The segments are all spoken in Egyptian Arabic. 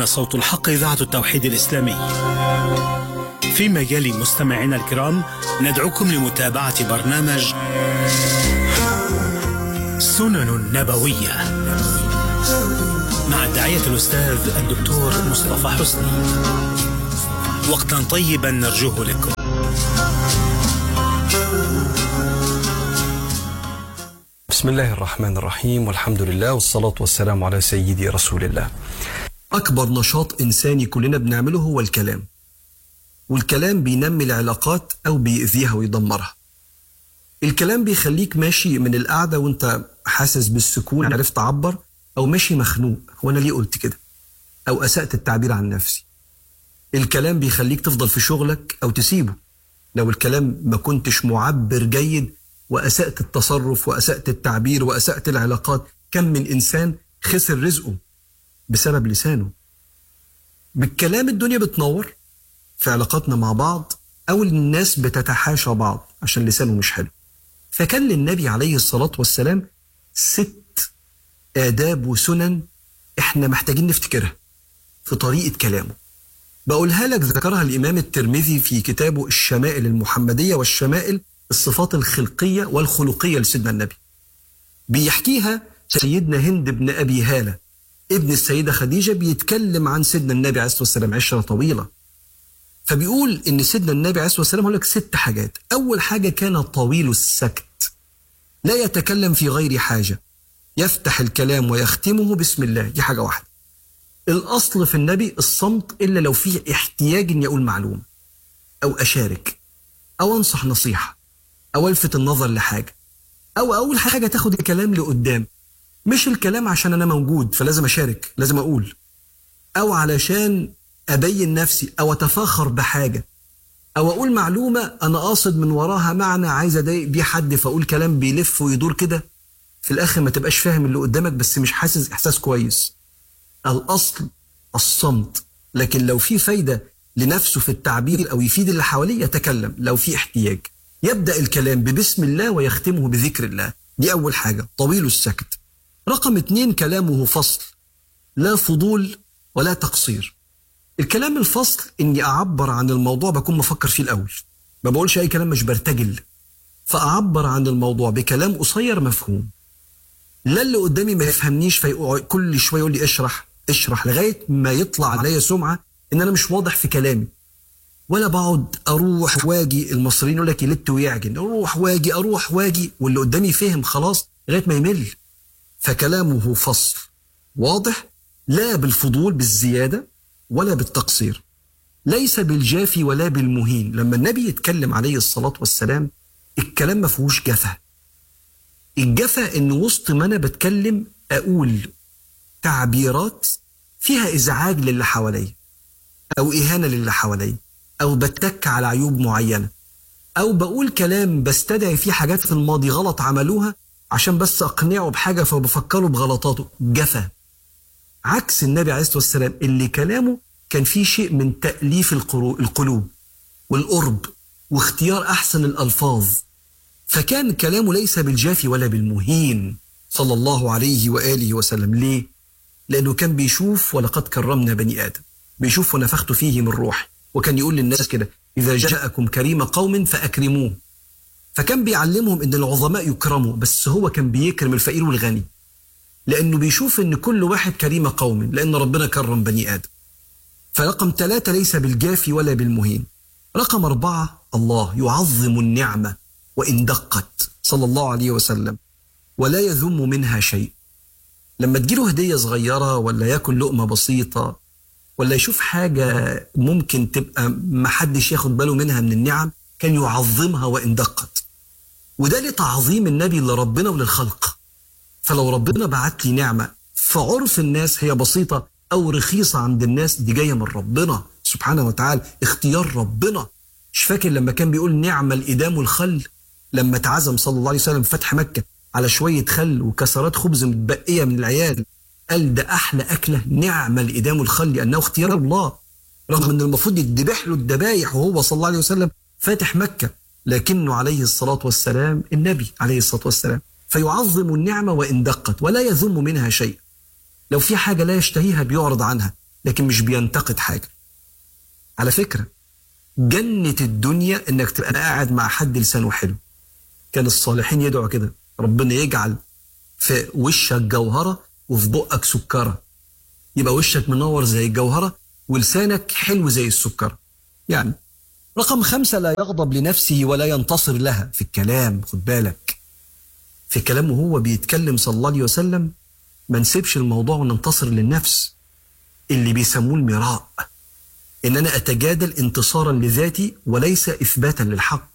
صوت الحق إذاعة التوحيد الإسلامي في مجال مستمعينا الكرام ندعوكم لمتابعة برنامج سنن نبوية مع الداعية الأستاذ الدكتور مصطفى حسني وقتا طيبا نرجوه لكم بسم الله الرحمن الرحيم والحمد لله والصلاة والسلام على سيدي رسول الله أكبر نشاط إنساني كلنا بنعمله هو الكلام والكلام بينمي العلاقات أو بيأذيها ويدمرها الكلام بيخليك ماشي من القعدة وانت حاسس بالسكون عرفت تعبر أو ماشي مخنوق هو أنا ليه قلت كده أو أسأت التعبير عن نفسي الكلام بيخليك تفضل في شغلك أو تسيبه لو الكلام ما كنتش معبر جيد وأسأت التصرف وأسأت التعبير وأسأت العلاقات كم من إنسان خسر رزقه بسبب لسانه بالكلام الدنيا بتنور في علاقاتنا مع بعض أو الناس بتتحاشى بعض عشان لسانه مش حلو فكان للنبي عليه الصلاة والسلام ست آداب وسنن إحنا محتاجين نفتكرها في طريقة كلامه بقولها لك ذكرها الإمام الترمذي في كتابه الشمائل المحمدية والشمائل الصفات الخلقية والخلقية لسيدنا النبي بيحكيها سيدنا هند بن أبي هالة ابن السيدة خديجة بيتكلم عن سيدنا النبي عليه الصلاة والسلام عشرة طويلة فبيقول إن سيدنا النبي عليه الصلاة والسلام هقول لك ست حاجات أول حاجة كان طويل السكت لا يتكلم في غير حاجة يفتح الكلام ويختمه بسم الله دي حاجة واحدة الأصل في النبي الصمت إلا لو فيه احتياج إني أقول معلومة أو أشارك أو أنصح نصيحة أو ألفت النظر لحاجة أو أقول حاجة تاخد الكلام لقدام مش الكلام عشان أنا موجود فلازم أشارك لازم أقول أو علشان أبين نفسي أو أتفاخر بحاجة أو أقول معلومة أنا قاصد من وراها معنى عايز أضايق بيه حد فأقول كلام بيلف ويدور كده في الآخر ما تبقاش فاهم اللي قدامك بس مش حاسس إحساس كويس الأصل الصمت لكن لو في فايدة لنفسه في التعبير أو يفيد اللي حواليه يتكلم لو في احتياج يبدأ الكلام ببسم الله ويختمه بذكر الله دي أول حاجة طويل السكت رقم اتنين كلامه فصل لا فضول ولا تقصير الكلام الفصل اني اعبر عن الموضوع بكون مفكر فيه الاول ما بقولش اي كلام مش برتجل فاعبر عن الموضوع بكلام قصير مفهوم لا اللي قدامي ما يفهمنيش فكل شويه يقول لي اشرح اشرح لغايه ما يطلع عليا سمعه ان انا مش واضح في كلامي ولا بقعد اروح واجي المصريين يقول لك يلت ويعجن اروح واجي اروح واجي واللي قدامي فهم خلاص لغايه ما يمل فكلامه فصل واضح لا بالفضول بالزياده ولا بالتقصير ليس بالجافي ولا بالمهين لما النبي يتكلم عليه الصلاة والسلام الكلام ما فيهوش جفا الجفا ان وسط ما انا بتكلم اقول تعبيرات فيها ازعاج للي حواليا او اهانه للي حواليا او بتك على عيوب معينه او بقول كلام بستدعي فيه حاجات في الماضي غلط عملوها عشان بس اقنعه بحاجه فبفكره بغلطاته جفا عكس النبي عليه الصلاه والسلام اللي كلامه كان فيه شيء من تاليف القلوب والقرب واختيار احسن الالفاظ فكان كلامه ليس بالجافي ولا بالمهين صلى الله عليه واله وسلم ليه لانه كان بيشوف ولقد كرمنا بني ادم بيشوف ونفخت فيه من روحي وكان يقول للناس كده اذا جاءكم كريم قوم فاكرموه فكان بيعلمهم ان العظماء يكرموا بس هو كان بيكرم الفقير والغني لأنه بيشوف إن كل واحد كريم قوم لأن ربنا كرم بني آدم فرقم ثلاثة ليس بالجافي ولا بالمهين رقم أربعة الله يعظم النعمة وإن دقت صلى الله عليه وسلم ولا يذم منها شيء لما تجيله هدية صغيرة ولا ياكل لقمة بسيطة ولا يشوف حاجة ممكن تبقى محدش ياخد باله منها من النعم كان يعظمها وإن دقت وده لتعظيم النبي لربنا وللخلق فلو ربنا بعت لي نعمة فعرف الناس هي بسيطة أو رخيصة عند الناس دي جاية من ربنا سبحانه وتعالى اختيار ربنا مش فاكر لما كان بيقول نعم الإدام والخل لما اتعزم صلى الله عليه وسلم فتح مكة على شوية خل وكسرات خبز متبقية من العيال قال ده أحلى أكلة نعم الإدام والخل لأنه اختيار الله رغم أن المفروض يتذبح له الذبايح وهو صلى الله عليه وسلم فاتح مكة لكنه عليه الصلاة والسلام النبي عليه الصلاة والسلام فيعظم النعمة وإن دقت ولا يذم منها شيء لو في حاجة لا يشتهيها بيعرض عنها لكن مش بينتقد حاجة على فكرة جنة الدنيا انك تبقى قاعد مع حد لسانه حلو كان الصالحين يدعوا كده ربنا يجعل في وشك جوهرة وفي بقك سكرة يبقى وشك منور زي الجوهرة ولسانك حلو زي السكرة يعني رقم خمسة لا يغضب لنفسه ولا ينتصر لها في الكلام خد بالك في كلامه هو بيتكلم صلى الله عليه وسلم ما نسيبش الموضوع وننتصر للنفس اللي بيسموه المراء ان انا اتجادل انتصارا لذاتي وليس اثباتا للحق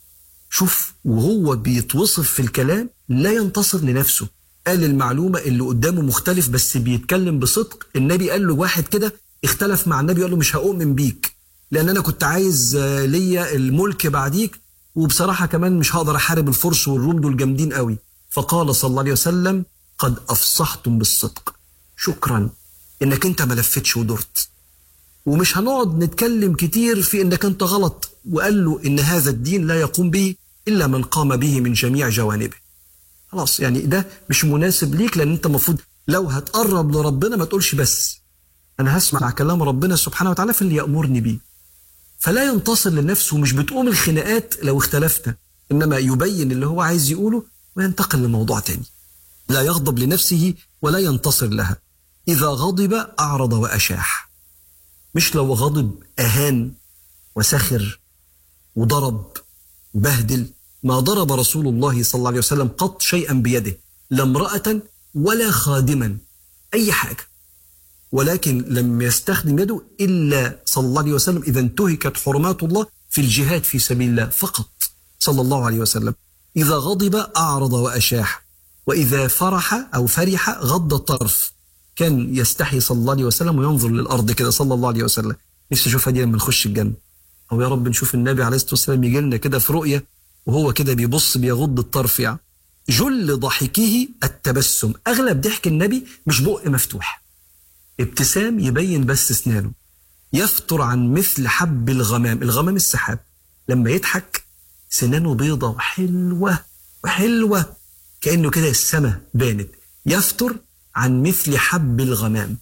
شوف وهو بيتوصف في الكلام لا ينتصر لنفسه قال المعلومة اللي قدامه مختلف بس بيتكلم بصدق النبي قال له واحد كده اختلف مع النبي قال له مش هؤمن بيك لان انا كنت عايز آه، ليا الملك بعديك وبصراحة كمان مش هقدر احارب الفرس والروم دول جامدين قوي فقال صلى الله عليه وسلم قد افصحتم بالصدق شكرا انك انت ما لفتش ودرت ومش هنقعد نتكلم كتير في انك انت غلط وقال له ان هذا الدين لا يقوم به الا من قام به من جميع جوانبه خلاص يعني ده مش مناسب ليك لان انت المفروض لو هتقرب لربنا ما تقولش بس انا هسمع كلام ربنا سبحانه وتعالى في اللي يامرني بيه فلا ينتصر لنفسه ومش بتقوم الخناقات لو اختلفت انما يبين اللي هو عايز يقوله وينتقل لموضوع تاني لا يغضب لنفسه ولا ينتصر لها اذا غضب اعرض واشاح مش لو غضب اهان وسخر وضرب وبهدل ما ضرب رسول الله صلى الله عليه وسلم قط شيئا بيده لا امرأة ولا خادما أي حاجة ولكن لم يستخدم يده إلا صلى الله عليه وسلم إذا انتهكت حرمات الله في الجهاد في سبيل الله فقط صلى الله عليه وسلم إذا غضب أعرض وأشاح وإذا فرح أو فرح غض الطرف كان يستحي صلى الله عليه وسلم وينظر للأرض كده صلى الله عليه وسلم نفسي أشوفها دي لما نخش الجنة أو يا رب نشوف النبي عليه الصلاة والسلام يجي لنا كده في رؤية وهو كده بيبص بيغض الطرف يعني جل ضحكه التبسم أغلب ضحك النبي مش بق مفتوح ابتسام يبين بس اسنانه يفتر عن مثل حب الغمام الغمام السحاب لما يضحك سنانه بيضة وحلوة وحلوة كأنه كده السماء بانت يفتر عن مثل حب الغمام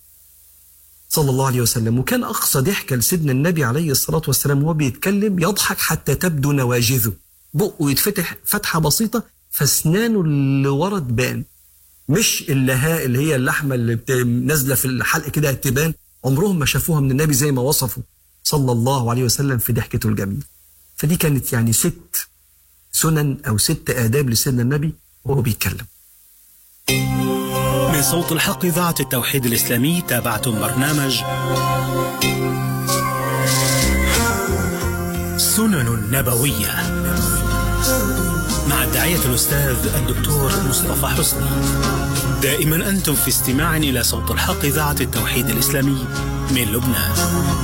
صلى الله عليه وسلم وكان أقصى ضحكة لسيدنا النبي عليه الصلاة والسلام وهو بيتكلم يضحك حتى تبدو نواجذه بقه يتفتح فتحة بسيطة فاسنانه اللي ورا تبان مش اللهاء اللي هي اللحمة اللي بت- نازلة في الحلق كده تبان عمرهم ما شافوها من النبي زي ما وصفوا صلى الله عليه وسلم في ضحكته الجميلة فدي كانت يعني ست سنن أو ست آداب لسيدنا النبي وهو بيتكلم من صوت الحق إذاعة التوحيد الإسلامي تابعتم برنامج سنن نبوية مع الداعية الأستاذ الدكتور مصطفى حسني دائما أنتم في استماع إلى صوت الحق إذاعة التوحيد الإسلامي من لبنان